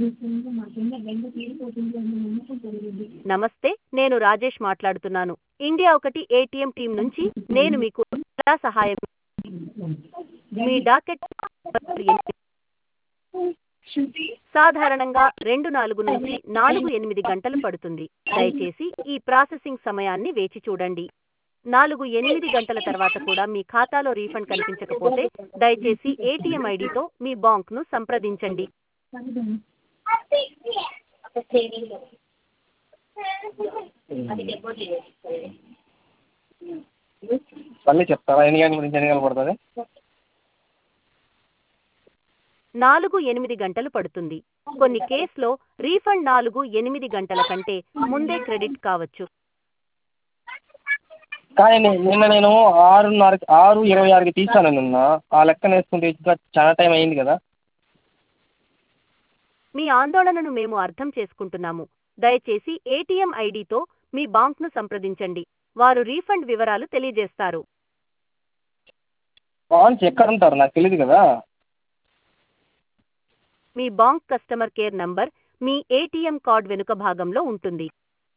నమస్తే నేను రాజేష్ మాట్లాడుతున్నాను ఇండియా ఒకటి ఏటీఎం టీం నుంచి నేను మీకు ఎలా సహాయం మీ డాకెట్ సాధారణంగా రెండు నాలుగు నుంచి నాలుగు ఎనిమిది గంటలు పడుతుంది దయచేసి ఈ ప్రాసెసింగ్ సమయాన్ని వేచి చూడండి నాలుగు ఎనిమిది గంటల తర్వాత కూడా మీ ఖాతాలో రీఫండ్ కనిపించకపోతే దయచేసి ఏటీఎం ఐడితో మీ బాంక్ను సంప్రదించండి మళ్ళీ చెప్తారా ఎన్ని గంటల నుంచి ఎన్ని గంటలు పడుతుంది నాలుగు ఎనిమిది గంటలు పడుతుంది కొన్ని కేసులో రీఫండ్ నాలుగు ఎనిమిది గంటల కంటే ముందే క్రెడిట్ కావచ్చు కానీ నే- నిన్న నేను ఆరున్నర ఆరు ఇరవై ఆరుకి తీసాను నిన్న ఆ లెక్కన వేసుకుంటే ఇంకా చాలా టైం అయింది కదా మీ ఆందోళనను మేము అర్థం చేసుకుంటున్నాము దయచేసి ఏటీఎం ఐడితో మీ బాంక్ను సంప్రదించండి వారు రీఫండ్ వివరాలు తెలియజేస్తారు బాన్స్ ఎక్కడ ఉంటారు నాకు తెలియదు కదా మీ బాంక్ కస్టమర్ కేర్ నంబర్ మీ ఏటీఎం కార్డ్ వెనుక భాగంలో ఉంటుంది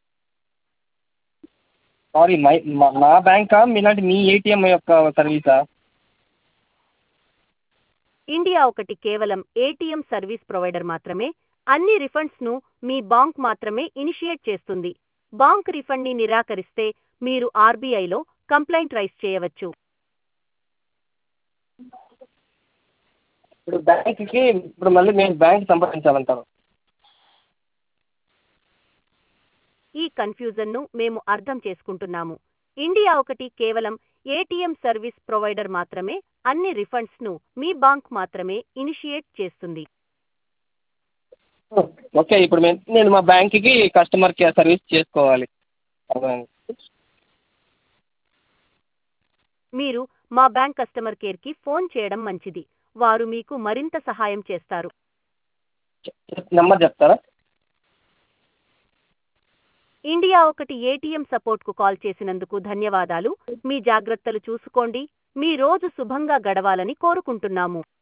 సారీ మై మా- నా బ్యాంకా మీలాంటి మీ ఏటీఎం యొక్క సర్వీసా ఇండియా ఒకటి కేవలం ఏటీఎం సర్వీస్ ప్రొవైడర్ మాత్రమే అన్ని రిఫండ్స్ను మీ బాంక్ మాత్రమే ఇనిషియేట్ చేస్తుంది బాంక్ రిఫండ్ని నిరాకరిస్తే మీరు ఆర్బీఐలో కంప్లైంట్ రైజ్ చేయవచ్చు ఇప్పుడు బ్యాంక్కి ఇప్పుడు మళ్ళీ మేము బ్యాంక్ సంప్రదించాలంటారు ఈ కన్ఫ్యూజన్ను మేము అర్థం చేసుకుంటున్నాము ఇండియా ఒకటి కేవలం ఏటీఎం సర్వీస్ ప్రొవైడర్ మాత్రమే అన్ని రిఫండ్స్ను మీ బాంక్ మాత్రమే ఇనిషియేట్ చేస్తుంది ఓకే ఇప్పుడు మేము నేను మా బ్యాంక్కి కస్టమర్ కేర్ సర్వీస్ చేసుకోవాలి అర్థమైంది మీరు మా బ్యాంక్ కస్టమర్ కేర్కి ఫోన్ చేయడం మంచిది వారు మీకు మరింత సహాయం చేస్తారు నెంబర్ చెప్తారా ఇండియా ఒకటి ఏటీఎం సపోర్ట్కు కాల్ చేసినందుకు ధన్యవాదాలు మీ జాగ్రత్తలు చూసుకోండి మీ రోజు శుభంగా గడవాలని కోరుకుంటున్నాము